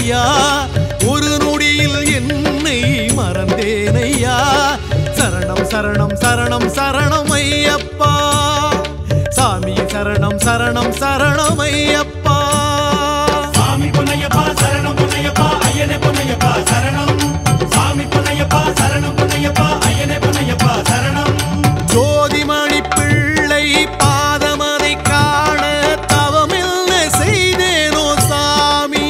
ஐயா ஒரு நொடியில் என்னை மறந்தேனையா சரணம் சரணம் சரணம் சரணம் ஐயப்பா சாமி சரணம் சரணம் சரணம் ஐயப்பா சாமி பொன்னையப்பா சரணம் பொன்னையப்பா ஐயனே பொன்னையப்பா சரணம் சாமி பொன்னையப்பா சரணம் பொன்னையப்பா ஐயனே பொன்னையப்பா சரணம் ஜோதிமணி பிள்ளை பாதமதை காண தவமில்ல செய்தேனோ சாமி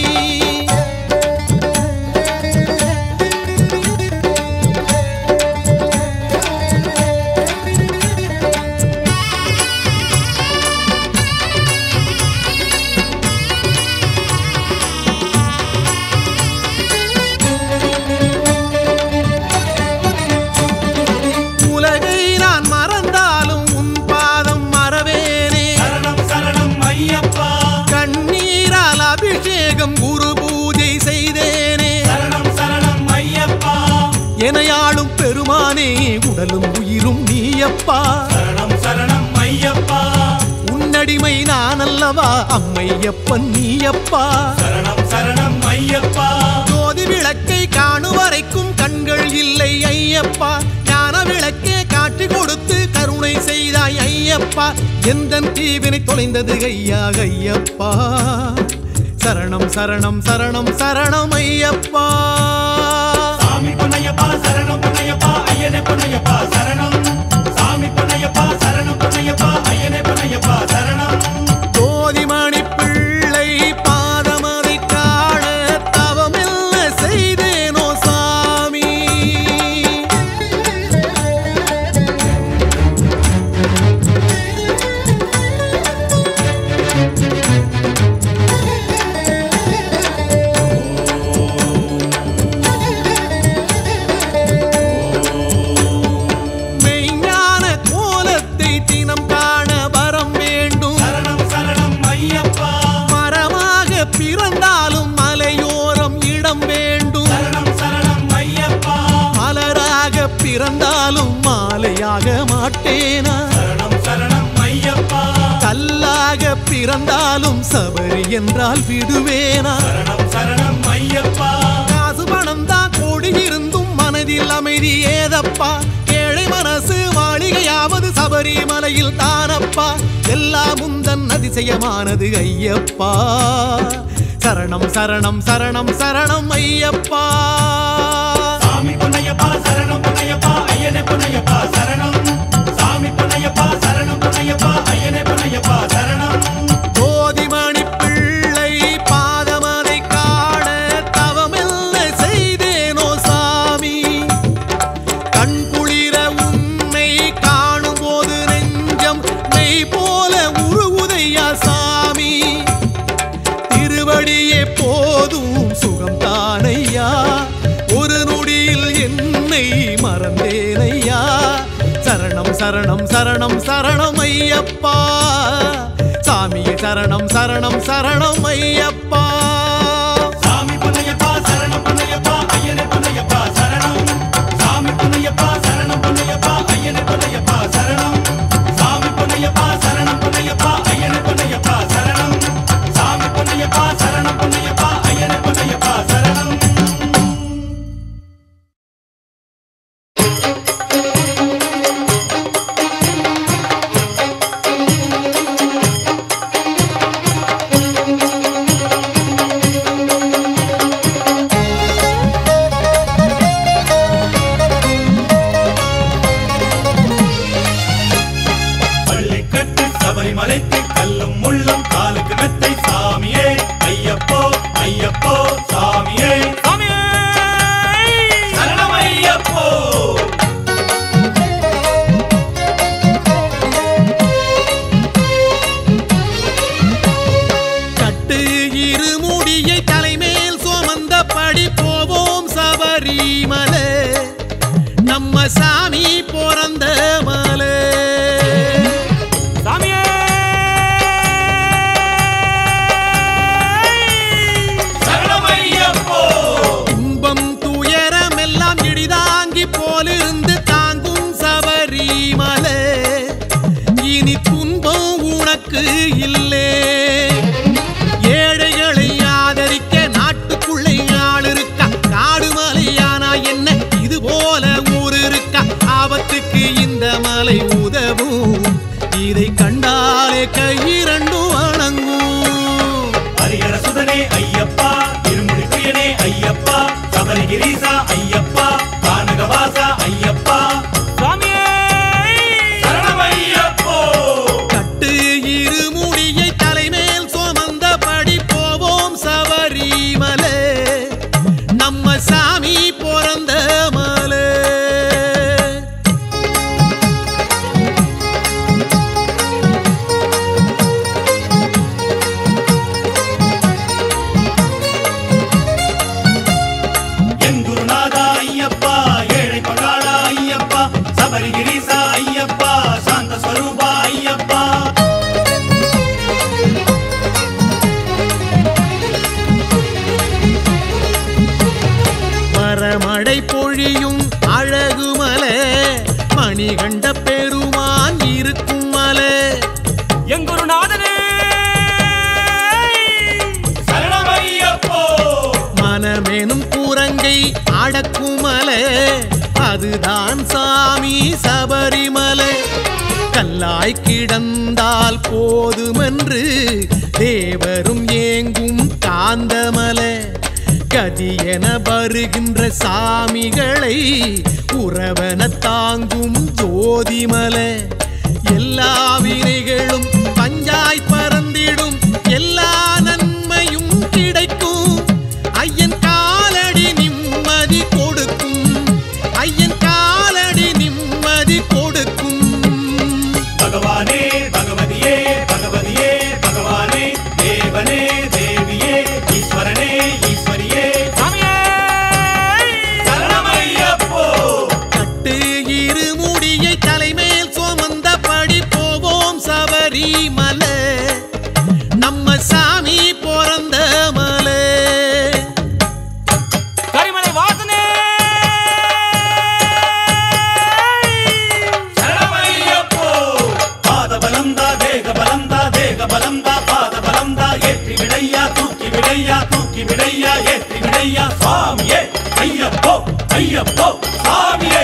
உலகை நான் மறந்தாலும் உன் பாதம் மறவேனே சரணம் சரணம் ஐயப்பா கண்ணீரால் அபிஷேகம் குரு பூஜை செய்தேனே சரணம் சரணம் ஐயப்பா எனையாளும் பெருமானே உடலும் உயிரும் நீயப்பா சரணம் சரணம் ஐயப்பா உன்னடிமை நான் அல்லவா அம்மையப்பன் நீயப்பா சரணம் சரணம் ஐயப்பா ஜோதி விளக்கை காணும் வரைக்கும் கண்கள் இல்லை ஐயப்பா ஞான விளக்கே காட்டி கொடுத்து கருணை செய்தாய் ஐயப்பா எந்த தீவினை தொலைந்தது ஐயா ஐயப்பா சரணம் சரணம் சரணம் சரணம் ஐயப்பா சாமி பொன்னையப்பா சரணம் பொன்னையப்பா ஐயனே பொன்னையப்பா சரணம் சாமி பொன்னையப்பா சரணம் பொன்னையப்பா ஐயனே பொன்னையப்பா சரணம் ஜோதிமணி பிள்ளை பாதமதை காண தவமில்ல செய்தேனோ சாமி மெய்ஞான கோலத்தை தினம் காண வரம் வேண்டும் சரணம் சரணம் ஐயப்பா மரமாக பிறந்தாலும் மலையோரம் இடம் வேண்டும் சரணம் சரணம் ஐயப்பா மலராக பிறந்தாலும் மாலையாக மாட்டேனா சரணம் சரணம் ஐயப்பா கல்லாக பிறந்தாலும் சபரி என்றால் விடுவேனா சரணம் சரணம் ஐயப்பா காசு பணம் தான் கோடி இருந்தும் மனதில் அமைதி ஏதப்பா ஏழை மனசு மாளிகையாவது சபரிமலையில் தானப்பா எல்லாம் முந்தன் அதிசயமானது ஐயப்பா சரணம் சரணம் சரணம் சரணம் ஐயப்பா சாமி பொன்னையப்பா சரணம் பொன்னையப்பா ஐயனே பொன்னையப்பா சரணம் சாமி பொன்னையப்பா சரணம் பொன்னையப்பா ஐயனே பொன்னையப்பா சரணம் ஜோதிமணி பிள்ளை பாதமதை காண தவமில்ல செய்தேனோ சாமி கண் குளிர உன்னை காணும் போது நெஞ்சம் நெய் போல உருகுதையா சாமி திருவடியே போதும் சுகம் தானையா ஒரு நொடியில் என்னை மறந்தேனையா சரணம் சரணம் சரணம் சரணம் ஐயப்பா சாமியே சரணம் சரணம் சரணம் ஐயப்பா சாமி பொன்னையப்பா சரணம் பொன்னையப்பா ஐயனே பொன்னையப்பா சரணம் சாமி பொன்னையப்பா சரணம் பொன்னையப்பா ஐயனே பொன்னையப்பா சரணம் சாமி பொன்னையப்பா சரணம் பொன்னையப்பா ஐயனே பொன்னையப்பா சரணம் சாமி பொன்னையப்பா சரணம் பொன்னையப்பா ஐயனே பொன்னையப்பா சரணம் பள்ளிக்கட்டு சபரிமலைக்கு கல்லும் முள்ளும் காலுக்கு மெத்தை சாமியே ஐயப்போ ஐயப்போ சாமியே சரணம் ஐயப்போ கட்டு இருமுடியை தலைமேல் சுமந்தபடி போவோம் சபரிமலை நம்ம சாமி பிறந்த மலை சாமியே சரணம் ஐயப்போ துன்பம் துயரம் எல்லாம் இடிதாங்கி போலிருந்து தாங்கும் சபரிமலை இனி துன்பம் உனக்கு இல்லே ஏழைகளை ஆதரிக்க நாட்டு காலை உதவும் இதை கண்டாலே கையிரண்டும் வணங்கும் ஹரிஹர சுதனே ஐயப்பா இருமுடி பிரியனே ஐயப்பா சபரிகிரீசா ஐயப்பா கானகவாசா ஐயப்பா சுவாமியே சரணம் ஐயப்போ கட்டு இருமுடியை தலைமேல் சுமந்தபடி போவோம் சபரிமலை நம்ம சாமி பிறந்த மலை என் குருநாதா ஐயப்பா ஏழை பங்காளா ஐயப்பா சபரிகிரீசா ஐயப்பா சாந்த ஸ்வரூபா ஐயப்பா மரமடை பொழியும் அழகுமலை மணிகண்ட பெருமான் இருக்கும் மலை எங்குருநாதனே சரணம் ஐயப்போ மனமெனும் கூரங்கை அடக்குமலை அதுதான் சாமி சபரிமலை கல்லாய் கிடந்தால் போதுமென்று தேவரும் ஏங்கும் காந்தமலை கதியென வருகின்ற சாமிகளை உறவன தாங்கும் ஜோதிமலை எல்லா வினைகளும் பஞ்சாய் பறந்திடும் எல்லா நன்மையும் கிடைக்கும் ஐயன் காலடி நிம்மதி கொடுக்கும் ஐயன் காலடி நிம்மதி கொடுக்கும் பகவானே பகவதியே பகவதியே பகவானே தேவனே தேவியே ஈஸ்வரனே ஈஸ்வரியே சுவாமியே சரணம் ஐயப்போ கட்டு இருமுடியை தலைமேல் சுமந்தபடி போவோம் சபரிமலை நம்ம சாமி பிறந்த மலை கரிமலை வாசனே சரணம் ஐயப்போ பாத பலந்தா தேக பலந்தா தேக பலந்தா பாத பலந்தா ஏற்றி விடையா தூக்கி விடையா தூக்கி விடையா ஏற்றி விடையா சுவாமியே ஐயப்போ ஐயப்போ சுவாமியே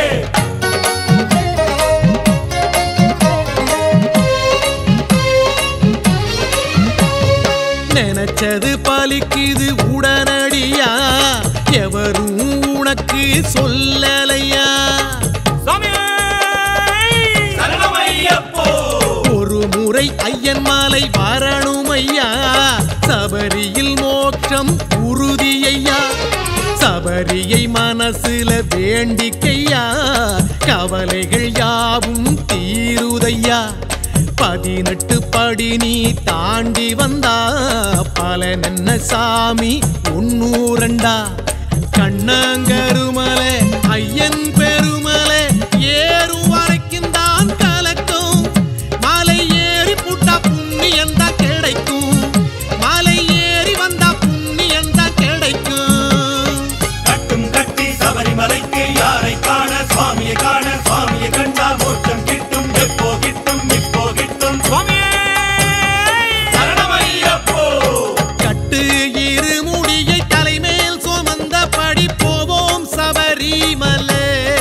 நினைச்சது பலிக்குது உடனடியா எவரும் உனக்கு சொல்லலையா சுவாமியே சரணம் ஐயப்போ ஒரு முறை ஐயன் மாலை வரணும் ஐயா சபரியில் மோட்சம் உறுதியையா சபரியை மனசுல வேண்டிக்கையா கவலைகள் யாவும் தீருதையா பதினெட்டு படி நீ தாண்டி வந்தா பலன் என்ன சாமி ஒன்னூரண்டா கண்ணங்கருமலை ஐயன் பெருமலை ஏறும் வரைக்கும் தான் கலக்கும் மலை ஏறி புட்டா புண்ணியம் தான் கிடைக்கும் மலை ஏறி வந்தா புண்ணியம் தான் கிடைக்கும் கட்டும் கட்டி சபரிமலைக்கு யாரை காண சுவாமியை காண சுவாமியை கண்டால் மோட்சம் கிட்டும் எப்போ கிட்டும் இப்போ கிட்டும் சுவாமியே சரணம் ஐயப்போ கட்டு இருமுடியை தலைமேல் சுமந்தபடி போவோம் சபரிமலை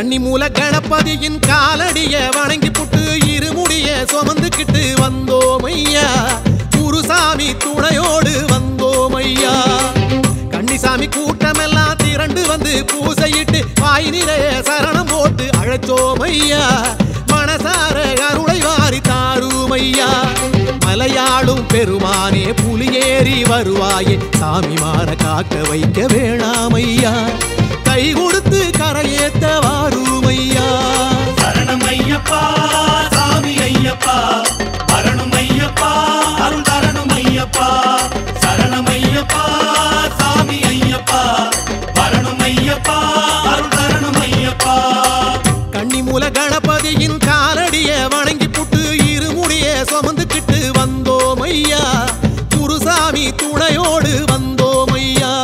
கன்னிமூல கணபதியின் காலடிய வணங்கி புட்டு இருமுடிய சுமந்துக்கிட்டு வந்தோம் ஐயா குருசாமி துணையோடு வந்தோம் ஐயா கன்னிசாமி கூட்டமெல்லாம் திரண்டு வந்து பூசையிட்டு வாய் நிறைய சரணம் போட்டு அழைச்சோம் ஐயா மனசார அருளை வாரி தாரும் ஐயா மலையாளும் பெருமானே புலியேறி வருவாயே சாமி மாற காக்க வைக்க வேணாம் ஐயா கை கொடுத்து கரையேத்த வாரும் ஐயா சரணம் ஐயப்பா சாமி ஐயப்பா வரணும் ஐயப்பா அருள் தரணும் ஐயப்பா சரணம் ஐயப்பா சாமி ஐயப்பா வரணும் ஐயப்பா அருள் தரணும் ஐயப்பா கன்னிமூல கணபதியின் காலடிய வணங்கி புட்டு இருமுடிய சுமந்துக்கிட்டு வந்தோம் ஐயா குருசாமி துணையோடு வந்தோம் ஐயா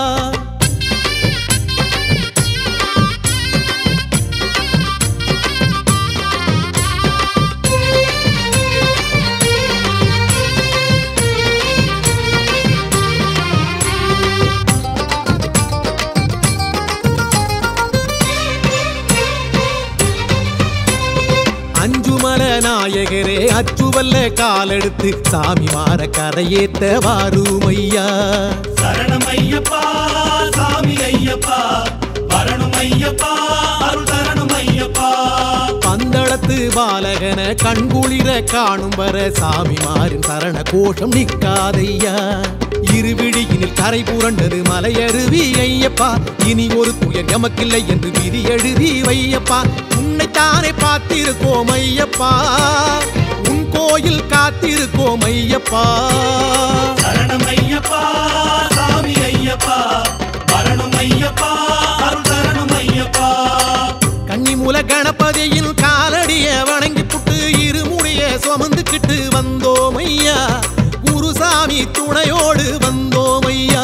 அஞ்சுமல நாயகரே அச்சுவல்ல காலெடுத்து சாமி மாற கரையேத்த வாரும் ஐயா சரணம் ஐயப்பா சாமி ஐயப்பா வரணும் ஐயப்பா அருள் தரணும் ஐயப்பா பந்தளத்து பாலகன கண்குளிர காணும் வர சாமி மாறின் சரண கோஷம் நிற்காதையா இருவிழியினில் கரை புரண்டது மலையருவி ஐயப்பா இனி ஒரு துயர் எமக்கில்லை என்று விதி எழுதி வையப்பா உன்னைத்தானே பார்த்திருக்கோம் ஐயப்பா உன் கோயில் காத்திருக்கோம் ஐயப்பா சரணம் ஐயப்பா சாமி ஐயப்பா வரணும் ஐயப்பா அருள் தரணும் ஐயப்பா கன்னிமூல கணபதியின் காலடிய வணங்கி புட்டு இருமுடிய சுமந்துக்கிட்டு வந்தோம் ஐயா குருசாமி துணையோடு வந்தோம் ஐயா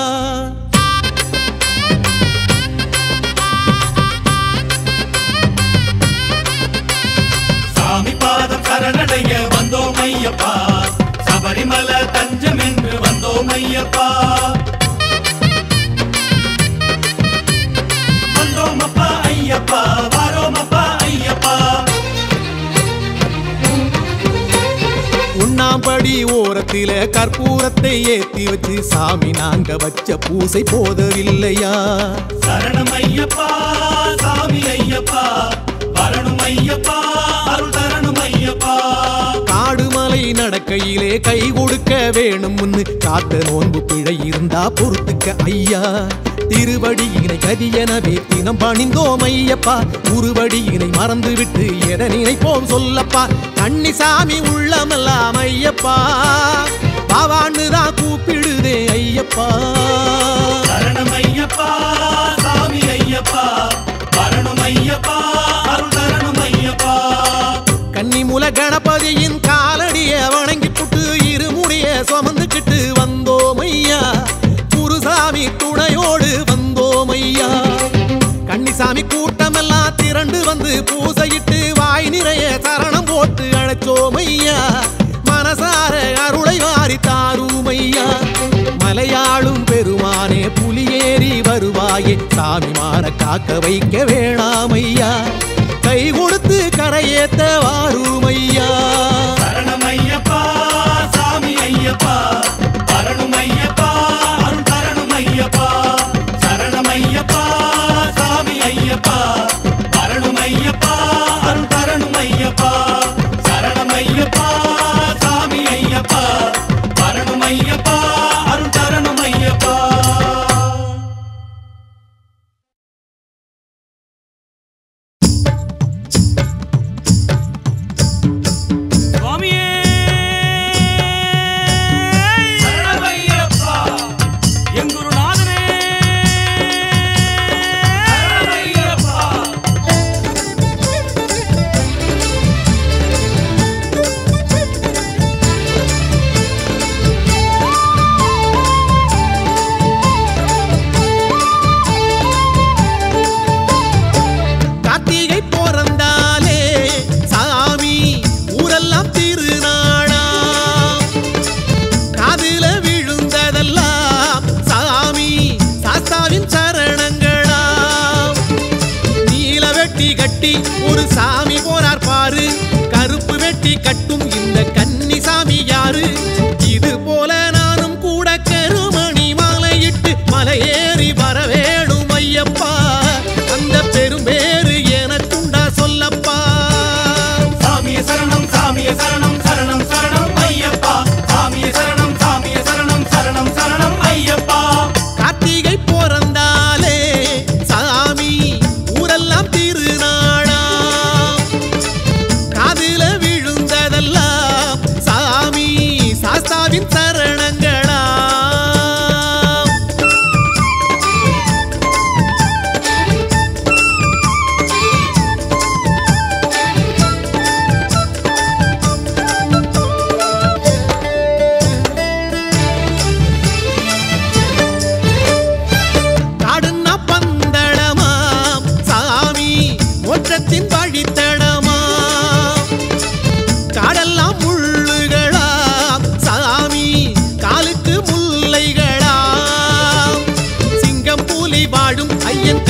சாமி பாதம் சரணடைய வந்தோம் ஐயப்பா சபரிமல தஞ்சம் என்று வந்தோம் ஐயப்பா வந்தோம் அப்பா ஐயப்பா வாரோம் அப்பா ஐயப்பா உண்ணாம்படி ஓரத்தில கற்பூரத்தை ஏத்தி வச்சு சாமி நாங்க வச்ச பூசை போதவில்லையா சரணம் ஐயப்பா சாமி ஐயப்பா வரணும் ஐயப்பா அருள் தரணும் ஐயப்பா காடுமலை நடக்கையிலே கை கொடுக்க வேணும்னு காத்த நோன்பு பிழை இருந்தா பொறுத்துக்க ஐயா திருவடியினை கதியனவே தினம் பணிந்தோம் ஐயப்பா உருவடியினை மறந்து விட்டு எதை நினைப்போம் சொல்லப்பா கன்னிசாமி உள்ளமெல்லாம் ஐயப்பா பாவான்னு தான் கூப்பிடுதே ஐயப்பா சரணம் ஐயப்பா சாமி ஐயப்பா வரணும் ஐயப்பா அருள் தரணும் ஐயப்பா கன்னிமுல கணபதியின் காலடிய வணங்கி புட்டு இருமுடிய சுமந்துக்கிட்டு வந்தோம் ஐயா குருசாமி துணையோடு வந்தோம் ஐயா கன்னிசாமி கூட்டமெல்லாம் திரண்டு வந்து பூசையிட்டு வாய் நிறைய சரணம் போட்டு அழைச்சோம் ஐயா மனசார அருளை வாரி தாரும் ஐயா மலையாளும் பெருமானே புலியேறி வருவாயே சாமி மாற காக்க வைக்க வேணாம் ஐயா கை கொடுத்து கரையேத்த வாரும் ஐயா சரணம் ஐயப்பா சாமி ஐயப்பா வரணும் ஐயப்பா அருள் தரணும் ஐயப்பா சரணம் ஐயப்பா சாமி ஐயப்பா வரணும் ஐயப்பா அருள் தரணும் ஐயப்பா சரணம் ஐயப்பா சாமி ஐயப்பா வரணும் ஐயப்பா அருள் தரணும் ஐயப்பா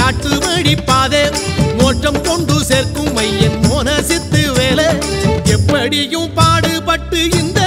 காட்டு வழி பாதை மோட்டம் கொண்டு சேர்க்கும் மையன் மோன சித்து வேலை எப்படியும் பாடுபட்டு இந்த